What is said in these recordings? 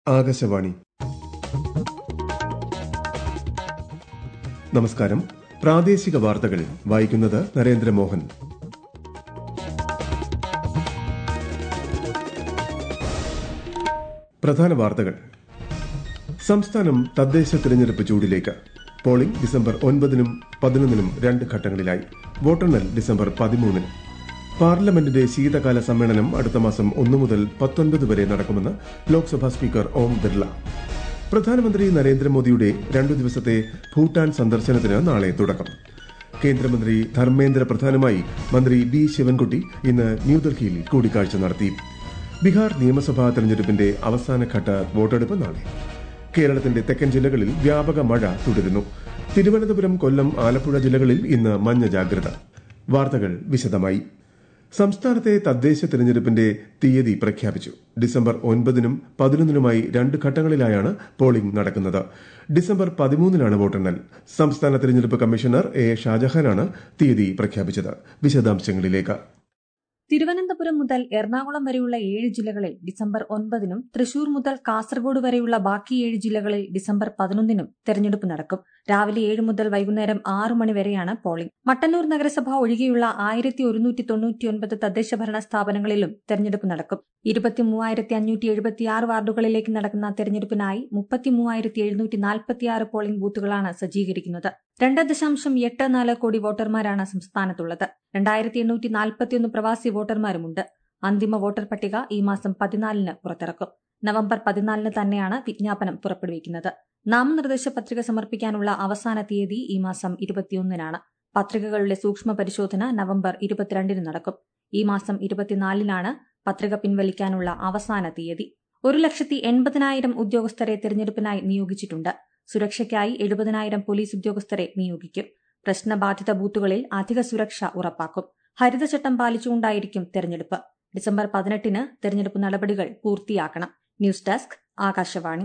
ആകാശവാണി നമസ്കാരം പ്രാദേശിക വാർത്തകൾ വായിക്കുന്നത് നരേന്ദ്രമോഹൻ പ്രധാന വാർത്തകൾ സംസ്ഥാനം തദ്ദേശ തിരഞ്ഞെടുപ്പ് ചൂടിലേക്ക് പോളിംഗ് ഡിസംബർ ഒൻപതിനും പതിനൊന്നിനും രണ്ട് ഘട്ടങ്ങളിലായി വോട്ടെണ്ണൽ ഡിസംബർ പതിമൂന്നിന് പാർലമെന്റിന്റെ ശീതകാല സമ്മേളനം അടുത്ത മാസം ഒന്നു മുതൽ പത്തൊൻപത് വരെ നടക്കുമെന്ന് ലോക്സഭാ സ്പീക്കർ ഓം ബിർള പ്രധാനമന്ത്രി നരേന്ദ്രമോദിയുടെ രണ്ടു ദിവസത്തെ ഭൂട്ടാൻ സന്ദർശനത്തിന് നാളെ തുടക്കം കേന്ദ്രമന്ത്രി ധർമ്മേന്ദ്ര പ്രധാനുമായി മന്ത്രി ബി ശിവൻകുട്ടി ഇന്ന് ന്യൂഡൽഹിയിൽ കൂടിക്കാഴ്ച നടത്തി ബീഹാർ നിയമസഭാ തെരഞ്ഞെടുപ്പിന്റെ അവസാനഘട്ട വോട്ടെടുപ്പ് നാളെ കേരളത്തിന്റെ തെക്കൻ ജില്ലകളിൽ വ്യാപക മഴ തുടരുന്നു തിരുവനന്തപുരം കൊല്ലം ആലപ്പുഴ ജില്ലകളിൽ ഇന്ന് മഞ്ഞ ജാഗ്രത വാർത്തകൾ വിശദമായി സംസ്ഥാനത്തെ തദ്ദേശ തിരഞ്ഞെടുപ്പിന്റെ തീയതി പ്രഖ്യാപിച്ചു ഡിസംബർ ഒൻപതിനും പതിനൊന്നിനുമായി രണ്ട് ഘട്ടങ്ങളിലായാണ് പോളിംഗ് നടക്കുന്നത് ഡിസംബർ പതിമൂന്നിനാണ് വോട്ടെണ്ണൽ സംസ്ഥാന തിരഞ്ഞെടുപ്പ് കമ്മീഷണർ എ ഷാജഹാനാണ് തീയതി പ്രഖ്യാപിച്ചത് വിശദാംശങ്ങളിലേക്ക് തിരുവനന്തപുരം മുതൽ എറണാകുളം വരെയുള്ള ഏഴ് ജില്ലകളിൽ ഡിസംബർ ഒൻപതിനും തൃശൂർ മുതൽ കാസർഗോഡ് വരെയുള്ള ബാക്കി ഏഴ് ജില്ലകളിൽ ഡിസംബർ പതിനൊന്നിനും തെരഞ്ഞെടുപ്പ് നടക്കും രാവിലെ ഏഴ് മുതൽ വൈകുന്നേരം ആറു മണി വരെയാണ് പോളിംഗ് മട്ടന്നൂർ നഗരസഭ ഒഴികെയുള്ള ആയിരത്തി ഒരുന്നൂറ്റി തൊണ്ണൂറ്റിയൊൻപത് തദ്ദേശ ഭരണ സ്ഥാപനങ്ങളിലും തെരഞ്ഞെടുപ്പ് നടക്കും ഇരുപത്തി മൂവായിരത്തി അഞ്ഞൂറ്റി എഴുപത്തിയാറ് വാർഡുകളിലേക്ക് നടക്കുന്ന തെരഞ്ഞെടുപ്പിനായി മുപ്പത്തി മൂവായിരത്തി എഴുന്നൂറ്റി നാൽപ്പത്തിയാറ് പോളിംഗ് ബൂത്തുകളാണ് സജ്ജീകരിക്കുന്നത് രണ്ട് ദശാംശം എട്ട് നാല് കോടി വോട്ടർമാരാണ് സംസ്ഥാനത്തുള്ളത് രണ്ടായിരത്തി എണ്ണൂറ്റി നാൽപ്പത്തിയൊന്ന് പ്രവാസി വോട്ടർമാരുമുണ്ട് അന്തിമ വോട്ടർ പട്ടിക ഈ മാസം പതിനാലിന് പുറത്തിറക്കും നവംബർ പതിനാലിന് തന്നെയാണ് വിജ്ഞാപനം പുറപ്പെടുവിക്കുന്നത് നാമനിർദ്ദേശ പത്രിക സമർപ്പിക്കാനുള്ള അവസാന തീയതി ഈ മാസം ഇരുപത്തിയൊന്നിനാണ് പത്രികകളുടെ സൂക്ഷ്മ പരിശോധന നവംബർ ഇരുപത്തിരണ്ടിന് നടക്കും ഈ മാസം ഇരുപത്തിനാലിനാണ് പത്രിക പിൻവലിക്കാനുള്ള അവസാന തീയതി ഒരു ലക്ഷത്തി എൺപതിനായിരം ഉദ്യോഗസ്ഥരെ തിരഞ്ഞെടുപ്പിനായി നിയോഗിച്ചിട്ടുണ്ട് സുരക്ഷയ്ക്കായി എഴുപതിനായിരം പോലീസ് ഉദ്യോഗസ്ഥരെ നിയോഗിക്കും പ്രശ്നബാധിത ബൂത്തുകളിൽ അധിക സുരക്ഷ ഉറപ്പാക്കും ഹരിതചട്ടം പാലിച്ചുകൊണ്ടായിരിക്കും തെരഞ്ഞെടുപ്പ് ഡിസംബർ പതിനെട്ടിന് തെരഞ്ഞെടുപ്പ് നടപടികൾ പൂർത്തിയാക്കണം ന്യൂസ് ഡെസ്ക് ആകാശവാണി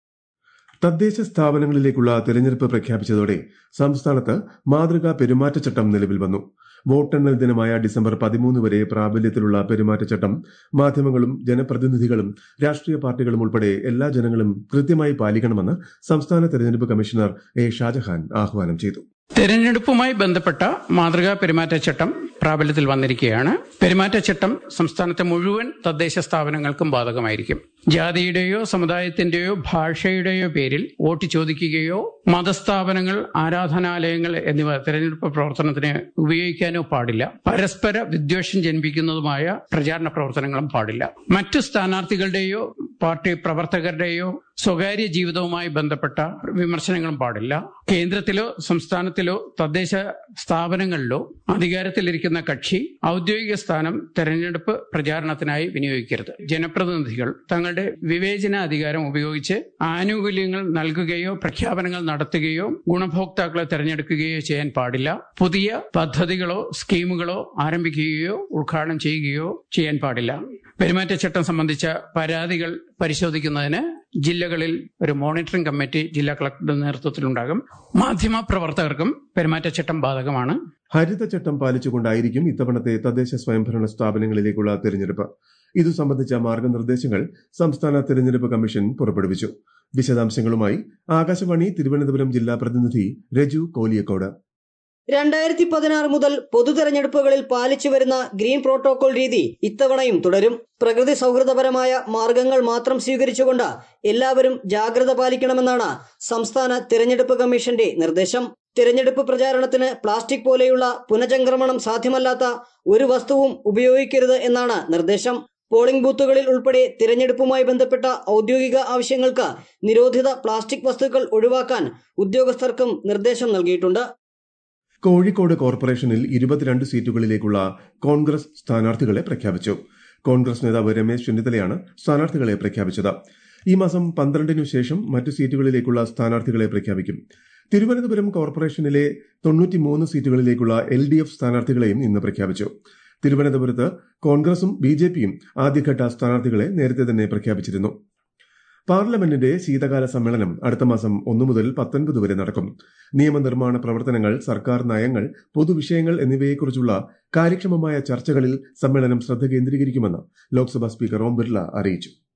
തദ്ദേശ സ്ഥാപനങ്ങളിലേക്കുള്ള തെരഞ്ഞെടുപ്പ് പ്രഖ്യാപിച്ചതോടെ സംസ്ഥാനത്ത് മാതൃകാ പെരുമാറ്റച്ചട്ടം നിലവിൽ വന്നു വോട്ടെണ്ണൽ ദിനമായ ഡിസംബർ പതിമൂന്ന് വരെ പ്രാബല്യത്തിലുള്ള പെരുമാറ്റച്ചട്ടം മാധ്യമങ്ങളും ജനപ്രതിനിധികളും രാഷ്ട്രീയ പാർട്ടികളും ഉൾപ്പെടെ എല്ലാ ജനങ്ങളും കൃത്യമായി പാലിക്കണമെന്ന് സംസ്ഥാന തെരഞ്ഞെടുപ്പ് കമ്മീഷണർ എ ഷാജഹാൻ ആഹ്വാനം ചെയ്തു തെരഞ്ഞെടുപ്പുമായി ബന്ധപ്പെട്ട മാതൃകാ പെരുമാറ്റച്ചട്ടം പ്രാബല്യത്തിൽ വന്നിരിക്കുകയാണ് പെരുമാറ്റച്ചട്ടം സംസ്ഥാനത്തെ മുഴുവൻ തദ്ദേശ സ്ഥാപനങ്ങൾക്കും ബാധകമായിരിക്കും ജാതിയുടെയോ സമുദായത്തിന്റെയോ ഭാഷയുടെയോ പേരിൽ വോട്ട് ചോദിക്കുകയോ മതസ്ഥാപനങ്ങൾ ആരാധനാലയങ്ങൾ എന്നിവ തെരഞ്ഞെടുപ്പ് പ്രവർത്തനത്തിന് ഉപയോഗിക്കാനോ പാടില്ല പരസ്പര വിദ്വേഷം ജനിപ്പിക്കുന്നതുമായ പ്രചാരണ പ്രവർത്തനങ്ങളും പാടില്ല മറ്റു സ്ഥാനാർത്ഥികളുടെയോ പാർട്ടി പ്രവർത്തകരുടെയോ സ്വകാര്യ ജീവിതവുമായി ബന്ധപ്പെട്ട വിമർശനങ്ങളും പാടില്ല കേന്ദ്രത്തിലോ സംസ്ഥാനത്തിലോ തദ്ദേശ സ്ഥാപനങ്ങളിലോ അധികാരത്തിലിരിക്കുന്ന കക്ഷി ഔദ്യോഗിക സ്ഥാനം തെരഞ്ഞെടുപ്പ് പ്രചാരണത്തിനായി വിനിയോഗിക്കരുത് ജനപ്രതിനിധികൾ തങ്ങളുടെ വിവേചന അധികാരം ഉപയോഗിച്ച് ആനുകൂല്യങ്ങൾ നൽകുകയോ പ്രഖ്യാപനങ്ങൾ നടത്തുകയോ ഗുണഭോക്താക്കളെ തെരഞ്ഞെടുക്കുകയോ ചെയ്യാൻ പാടില്ല പുതിയ പദ്ധതികളോ സ്കീമുകളോ ആരംഭിക്കുകയോ ഉദ്ഘാടനം ചെയ്യുകയോ ചെയ്യാൻ പാടില്ല പെരുമാറ്റച്ചട്ടം സംബന്ധിച്ച പരാതികൾ പരിശോധിക്കുന്നതിന് ജില്ലകളിൽ ഒരു മോണിറ്ററിംഗ് കമ്മിറ്റി ജില്ലാ കളക്ടറുടെ നേതൃത്വത്തിലുണ്ടാകും മാധ്യമ പ്രവർത്തകർക്കും പെരുമാറ്റച്ചട്ടം ബാധകമാണ് ഹരിതചട്ടം പാലിച്ചുകൊണ്ടായിരിക്കും ഇത്തവണത്തെ തദ്ദേശ സ്വയംഭരണ സ്ഥാപനങ്ങളിലേക്കുള്ള തെരഞ്ഞെടുപ്പ് ഇതു സംബന്ധിച്ച മാർഗനിർദ്ദേശങ്ങൾ സംസ്ഥാന തെരഞ്ഞെടുപ്പ് കമ്മീഷൻ പുറപ്പെടുവിച്ചു വിശദാംശങ്ങളുമായി ആകാശവാണി തിരുവനന്തപുരം ജില്ലാ പ്രതിനിധി രജു കോലിയക്കോട് രണ്ടായിരത്തി പതിനാറ് മുതൽ പൊതു തെരഞ്ഞെടുപ്പുകളിൽ പാലിച്ചു വരുന്ന ഗ്രീൻ പ്രോട്ടോകോൾ രീതി ഇത്തവണയും തുടരും പ്രകൃതി സൗഹൃദപരമായ മാർഗങ്ങൾ മാത്രം സ്വീകരിച്ചുകൊണ്ട് എല്ലാവരും ജാഗ്രത പാലിക്കണമെന്നാണ് സംസ്ഥാന തിരഞ്ഞെടുപ്പ് കമ്മീഷന്റെ നിർദ്ദേശം തിരഞ്ഞെടുപ്പ് പ്രചാരണത്തിന് പ്ലാസ്റ്റിക് പോലെയുള്ള പുനചംക്രമണം സാധ്യമല്ലാത്ത ഒരു വസ്തുവും ഉപയോഗിക്കരുത് എന്നാണ് നിർദ്ദേശം പോളിംഗ് ബൂത്തുകളിൽ ഉൾപ്പെടെ തിരഞ്ഞെടുപ്പുമായി ബന്ധപ്പെട്ട ഔദ്യോഗിക ആവശ്യങ്ങൾക്ക് നിരോധിത പ്ലാസ്റ്റിക് വസ്തുക്കൾ ഒഴിവാക്കാൻ ഉദ്യോഗസ്ഥർക്കും നിർദ്ദേശം നൽകിയിട്ടുണ്ട് കോഴിക്കോട് കോർപ്പറേഷനിൽ ഇരുപത്തിരണ്ട് സീറ്റുകളിലേക്കുള്ള കോൺഗ്രസ് സ്ഥാനാർത്ഥികളെ പ്രഖ്യാപിച്ചു കോൺഗ്രസ് നേതാവ് രമേശ് ചെന്നിത്തലയാണ് സ്ഥാനാർത്ഥികളെ പ്രഖ്യാപിച്ചത് ഈ മാസം പന്ത്രണ്ടിനു ശേഷം മറ്റു സീറ്റുകളിലേക്കുള്ള സ്ഥാനാർത്ഥികളെ പ്രഖ്യാപിക്കും തിരുവനന്തപുരം കോർപ്പറേഷനിലെ തൊണ്ണൂറ്റിമൂന്ന് സീറ്റുകളിലേക്കുള്ള എൽ ഡി എഫ് സ്ഥാനാർത്ഥികളെയും ഇന്ന് പ്രഖ്യാപിച്ചു തിരുവനന്തപുരത്ത് കോൺഗ്രസും ബി ജെ പിയും ആദ്യഘട്ട സ്ഥാനാർത്ഥികളെ നേരത്തെ തന്നെ പ്രഖ്യാപിച്ചിരുന്നു പാർലമെന്റിന്റെ ശീതകാല സമ്മേളനം അടുത്ത മാസം ഒന്നു മുതൽ പത്തൊൻപത് വരെ നടക്കും നിയമനിർമ്മാണ പ്രവർത്തനങ്ങൾ സർക്കാർ നയങ്ങൾ പൊതുവിഷയങ്ങൾ എന്നിവയെക്കുറിച്ചുള്ള കാര്യക്ഷമമായ ചർച്ചകളിൽ സമ്മേളനം ശ്രദ്ധ കേന്ദ്രീകരിക്കുമെന്ന് ലോക്സഭാ സ്പീക്കർ ഓം ബിർള അറിയിച്ചു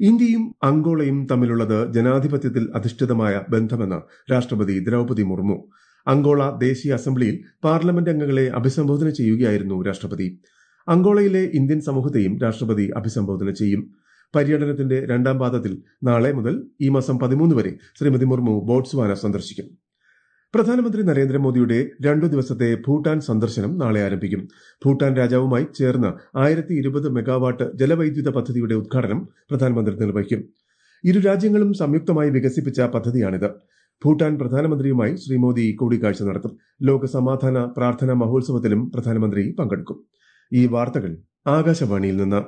ഇന്ത്യയും അങ്കോളയും തമ്മിലുള്ളത് ജനാധിപത്യത്തിൽ അധിഷ്ഠിതമായ ബന്ധമെന്ന് രാഷ്ട്രപതി ദ്രൌപതി മുർമു അങ്കോള ദേശീയ അസംബ്ലിയിൽ പാർലമെന്റ് അംഗങ്ങളെ അഭിസംബോധന ചെയ്യുകയായിരുന്നു രാഷ്ട്രപതി അങ്കോളയിലെ ഇന്ത്യൻ സമൂഹത്തെയും രാഷ്ട്രപതി അഭിസംബോധന ചെയ്യും പര്യടനത്തിന്റെ രണ്ടാം പാദത്തിൽ നാളെ മുതൽ ഈ മാസം പതിമൂന്ന് വരെ ശ്രീമതി മുർമു ബോട്സ്വാന സന്ദർശിക്കും പ്രധാനമന്ത്രി നരേന്ദ്രമോദിയുടെ രണ്ടു ദിവസത്തെ ഭൂട്ടാൻ സന്ദർശനം നാളെ ആരംഭിക്കും ഭൂട്ടാൻ രാജാവുമായി ചേർന്ന് ആയിരത്തി ഇരുപത് മെഗാവാട്ട് ജലവൈദ്യുത പദ്ധതിയുടെ ഉദ്ഘാടനം പ്രധാനമന്ത്രി നിർവഹിക്കും ഇരു രാജ്യങ്ങളും സംയുക്തമായി വികസിപ്പിച്ച പദ്ധതിയാണിത് ഭൂട്ടാൻ പ്രധാനമന്ത്രിയുമായി ശ്രീ മോദി കൂടിക്കാഴ്ച നടത്തും ലോക സമാധാന പ്രാർത്ഥനാ മഹോത്സവത്തിലും പ്രധാനമന്ത്രി പങ്കെടുക്കും ഈ വാർത്തകൾ ആകാശവാണിയിൽ നിന്ന്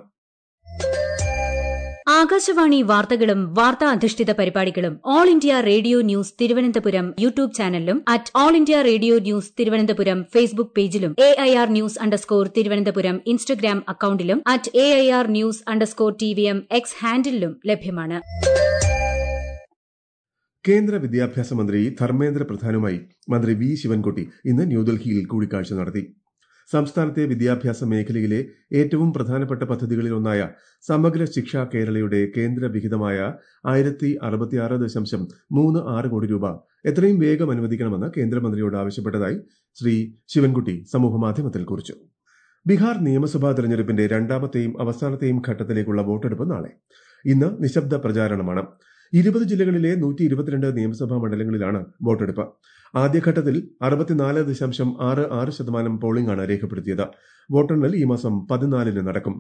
ആകാശവാണി വാർത്തകളും വാർത്താ അധിഷ്ഠിത പരിപാടികളും all India radio news Thiruvananthapuram YouTube ചാനലിലും at all India radio news Thiruvananthapuram Facebook പേജിലും A I R news underscore Thiruvananthapuram Instagram അക്കൌണ്ടിലും at A I R news underscore T V M X ഹാൻഡിലും ലഭ്യമാണ് കേന്ദ്ര വിദ്യാഭ്യാസ മന്ത്രി ധർമ്മേന്ദ്ര പ്രധാനുമായി മന്ത്രി വി ശിവൻകുട്ടി ഇന്ന് ന്യൂഡൽഹിയിൽ കൂടിക്കാഴ്ച നടത്തി സംസ്ഥാനത്തെ വിദ്യാഭ്യാസ മേഖലയിലെ ഏറ്റവും പ്രധാനപ്പെട്ട പദ്ധതികളിലൊന്നായ സമഗ്ര ശിക്ഷ കേരളയുടെ കേന്ദ്ര വിഹിതമായ ആയിരത്തി അറുപത്തിയാറ് ദശാംശം മൂന്ന് ആറ് കോടി രൂപ എത്രയും വേഗം അനുവദിക്കണമെന്ന് കേന്ദ്രമന്ത്രിയോട് ആവശ്യപ്പെട്ടതായി ശ്രീ ശിവൻകുട്ടി സമൂഹമാധ്യമത്തിൽ കുറിച്ചു ബീഹാർ നിയമസഭാ തെരഞ്ഞെടുപ്പിന്റെ രണ്ടാമത്തെയും അവസാനത്തെയും ഘട്ടത്തിലേക്കുള്ള വോട്ടെടുപ്പ് നാളെ ഇന്ന് നിശബ്ദ പ്രചാരണമാണ് ഇരുപത് ജില്ലകളിലെ നൂറ്റി ഇരുപത്തിരണ്ട് നിയമസഭാ മണ്ഡലങ്ങളിലാണ് വോട്ടെടുപ്പ് ആദ്യഘട്ടത്തിൽ അറുപത്തിനാല് ദശാംശം ആറ് ആറ് ശതമാനം പോളിംഗാണ് രേഖപ്പെടുത്തിയത് വോട്ടെണ്ണൽ ഈ മാസം പതിനാലിന് നടക്കും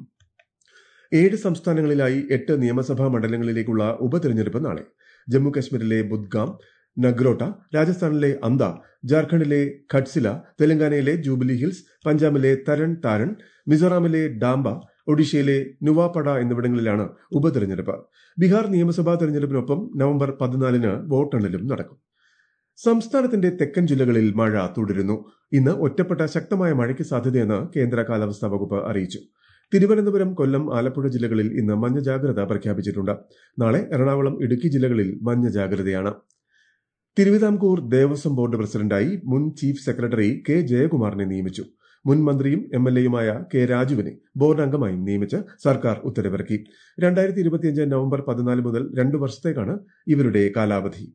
ഏഴ് സംസ്ഥാനങ്ങളിലായി എട്ട് നിയമസഭാ മണ്ഡലങ്ങളിലേക്കുള്ള ഉപതെരഞ്ഞെടുപ്പ് നാളെ ജമ്മു കശ്മീരിലെ ബുദ്ഗാം നഗ്രോട്ട രാജസ്ഥാനിലെ അന്ത ജാർഖണ്ഡിലെ ഖഡ്സില തെലങ്കാനയിലെ ജൂബിലി ഹിൽസ് പഞ്ചാബിലെ തരൺ താരൺ മിസോറാമിലെ ഡാംബ ഒഡീഷയിലെ നുവാപട എന്നിവിടങ്ങളിലാണ് ഉപതെരഞ്ഞെടുപ്പ് ബീഹാർ നിയമസഭാ തെരഞ്ഞെടുപ്പിനൊപ്പം നവംബർ പതിനാലിന് വോട്ടെണ്ണലും നടക്കും സംസ്ഥാനത്തിന്റെ തെക്കൻ ജില്ലകളിൽ മഴ തുടരുന്നു ഇന്ന് ഒറ്റപ്പെട്ട ശക്തമായ മഴയ്ക്ക് സാധ്യതയെന്ന് കേന്ദ്ര കാലാവസ്ഥാ വകുപ്പ് അറിയിച്ചു തിരുവനന്തപുരം കൊല്ലം ആലപ്പുഴ ജില്ലകളിൽ ഇന്ന് മഞ്ഞ ജാഗ്രത പ്രഖ്യാപിച്ചിട്ടുണ്ട് നാളെ എറണാകുളം ഇടുക്കി ജില്ലകളിൽ മഞ്ഞ ജാഗ്രതയാണ് തിരുവിതാംകൂർ ദേവസ്വം ബോർഡ് പ്രസിഡന്റായി മുൻ ചീഫ് സെക്രട്ടറി കെ ജയകുമാറിനെ നിയമിച്ചു മുൻ മന്ത്രിയും എം എൽ എയുമായ കെ രാജുവിനെ ബോർഡ് അംഗമായും നിയമിച്ച് സർക്കാർ ഉത്തരവിറക്കി രണ്ടായിരത്തി ഇരുപത്തിയഞ്ച് നവംബർ പതിനാല് മുതൽ രണ്ടു വർഷത്തേക്കാണ് ഇവരുടെ കാലാവധി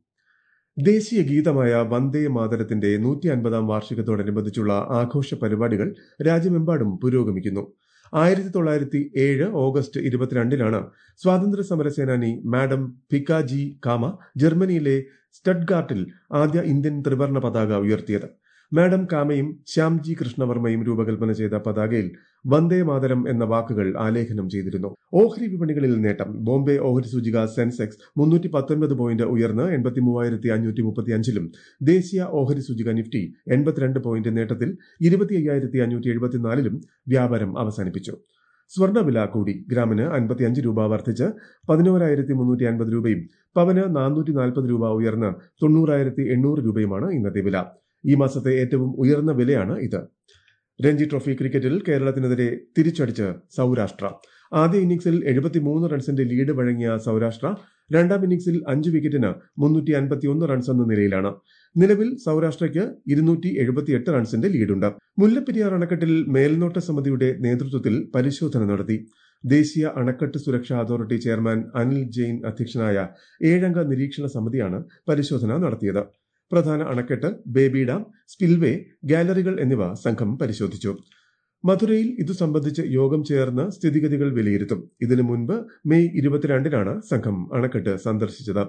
ദേശീയ ഗീതമായ വന്ദേ മാതരത്തിന്റെ നൂറ്റി അൻപതാം വാർഷികത്തോടനുബന്ധിച്ചുള്ള ആഘോഷ പരിപാടികൾ രാജ്യമെമ്പാടും പുരോഗമിക്കുന്നു ആയിരത്തി തൊള്ളായിരത്തി ഏഴ് ഓഗസ്റ്റ് ഇരുപത്തിരണ്ടിനാണ് സ്വാതന്ത്ര്യ സമര സേനാനി മാഡം ഫിക്കാജി കാമ ജർമ്മനിയിലെ സ്റ്റഡ്ഗാർട്ടിൽ ആദ്യ ഇന്ത്യൻ ത്രിവർണ പതാക ഉയർത്തിയത് മാഡം കാമയും ശ്യാംജി കൃഷ്ണവർമ്മയും രൂപകൽപ്പന ചെയ്ത പതാകയിൽ വന്ദേ മാതരം എന്ന വാക്കുകൾ ആലേഖനം ചെയ്തിരുന്നു ഓഹരി വിപണികളിൽ നേട്ടം ബോംബെ ഓഹരി സൂചിക സെൻസെക്സ് മുന്നൂറ്റി പത്തൊൻപത് പോയിന്റ് ഉയർന്ന് എൺപത്തി മൂവായിരത്തി അഞ്ഞൂറ്റി മുപ്പത്തി അഞ്ചിലും ദേശീയ ഓഹരി സൂചിക നിഫ്റ്റി എൺപത്തിരണ്ട് പോയിന്റ് നേട്ടത്തിൽ ഇരുപത്തി അയ്യായിരത്തി അഞ്ഞൂറ്റി എഴുപത്തിനാലിലും വ്യാപാരം അവസാനിപ്പിച്ചു സ്വർണ്ണവില കൂടി ഗ്രാമിന് അൻപത്തിയഞ്ച് രൂപ വർദ്ധിച്ച് പതിനോരായിരത്തി മുന്നൂറ്റി അൻപത് രൂപയും പവന് നാനൂറ്റി നാൽപ്പത് രൂപ ഉയർന്ന് തൊണ്ണൂറായിരത്തി എണ്ണൂറ് രൂപയുമാണ് ഇന്നത്തെ വില ഈ മാസത്തെ ഏറ്റവും ഉയർന്ന വിലയാണ് ഇത് രഞ്ജി ട്രോഫി ക്രിക്കറ്റിൽ കേരളത്തിനെതിരെ തിരിച്ചടിച്ച് സൌരാഷ്ട്ര ആദ്യ ഇന്നിംഗ്സിൽ എഴുപത്തിമൂന്ന് റൺസിന്റെ ലീഡ് വഴങ്ങിയ സൌരാഷ്ട്ര രണ്ടാം ഇന്നിംഗ്സിൽ അഞ്ച് വിക്കറ്റിന് മുന്നൂറ്റി അൻപത്തിയൊന്ന് റൺസ് എന്ന നിലയിലാണ് നിലവിൽ സൌരാഷ്ട്രയ്ക്ക് ഇരുന്നൂറ്റി എഴുപത്തിയെട്ട് റൺസിന്റെ ലീഡുണ്ട് മുല്ലപ്പെരിയാർ അണക്കെട്ടിൽ മേൽനോട്ട സമിതിയുടെ നേതൃത്വത്തിൽ പരിശോധന നടത്തി ദേശീയ അണക്കെട്ട് സുരക്ഷാ അതോറിറ്റി ചെയർമാൻ അനിൽ ജെയിൻ അധ്യക്ഷനായ ഏഴംഗ നിരീക്ഷണ സമിതിയാണ് പരിശോധന നടത്തിയത് പ്രധാന അണക്കെട്ട് ബേബി ഡാം സ്പിൽവേ ഗാലറികൾ എന്നിവ സംഘം പരിശോധിച്ചു മധുരയിൽ ഇതു സംബന്ധിച്ച് യോഗം ചേർന്ന് സ്ഥിതിഗതികൾ വിലയിരുത്തും ഇതിനു മുൻപ് മെയ് ഇരുപത്തിരണ്ടിനാണ് സംഘം അണക്കെട്ട് സന്ദർശിച്ചത്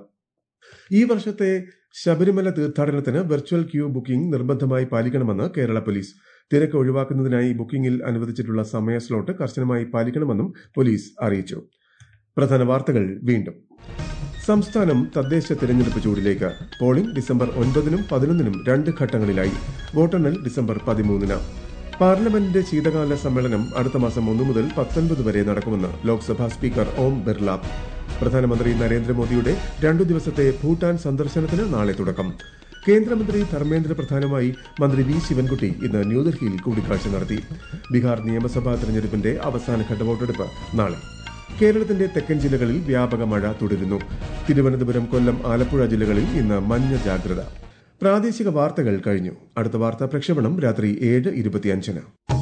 ഈ വർഷത്തെ ശബരിമല തീർത്ഥാടനത്തിന് വെർച്വൽ ക്യൂ ബുക്കിംഗ് നിർബന്ധമായി പാലിക്കണമെന്ന് കേരള പോലീസ് തിരക്ക് ഒഴിവാക്കുന്നതിനായി ബുക്കിംഗിൽ അനുവദിച്ചിട്ടുള്ള സമയ സ്ലോട്ട് കർശനമായി പാലിക്കണമെന്നും പോലീസ് അറിയിച്ചു പ്രധാന വാർത്തകൾ വീണ്ടും സംസ്ഥാനം തദ്ദേശ തിരഞ്ഞെടുപ്പ് ചൂടിലേക്ക് പോളിംഗ് ഡിസംബർ ഒൻപതിനും പതിനൊന്നിനും രണ്ട് ഘട്ടങ്ങളിലായി വോട്ടെണ്ണൽ ഡിസംബർ പതിമൂന്നിന് പാർലമെന്റിന്റെ ശീതകാല സമ്മേളനം അടുത്ത മാസം ഒന്നു മുതൽ പത്തൊൻപത് വരെ നടക്കുമെന്ന് ലോക്സഭാ സ്പീക്കർ ഓം ബിർള പ്രധാനമന്ത്രി നരേന്ദ്രമോദിയുടെ രണ്ടു ദിവസത്തെ ഭൂട്ടാൻ സന്ദർശനത്തിന് നാളെ തുടക്കം കേന്ദ്രമന്ത്രി ധർമ്മേന്ദ്ര പ്രധാനുമായി മന്ത്രി വി ശിവൻകുട്ടി ഇന്ന് ന്യൂഡൽഹിയിൽ കൂടിക്കാഴ്ച നടത്തി ബീഹാർ നിയമസഭാ തെരഞ്ഞെടുപ്പിന്റെ അവസാനഘട്ട വോട്ടെടുപ്പ് നാളെ കേരളത്തിന്റെ തെക്കൻ ജില്ലകളിൽ വ്യാപക മഴ തുടരുന്നു തിരുവനന്തപുരം കൊല്ലം ആലപ്പുഴ ജില്ലകളിൽ ഇന്ന് മഞ്ഞ ജാഗ്രത പ്രാദേശിക വാർത്തകൾ കഴിഞ്ഞു അടുത്ത വാർത്താ പ്രക്ഷേപണം രാത്രി ഏഴ് ഇരുപത്തിയഞ്ചിന്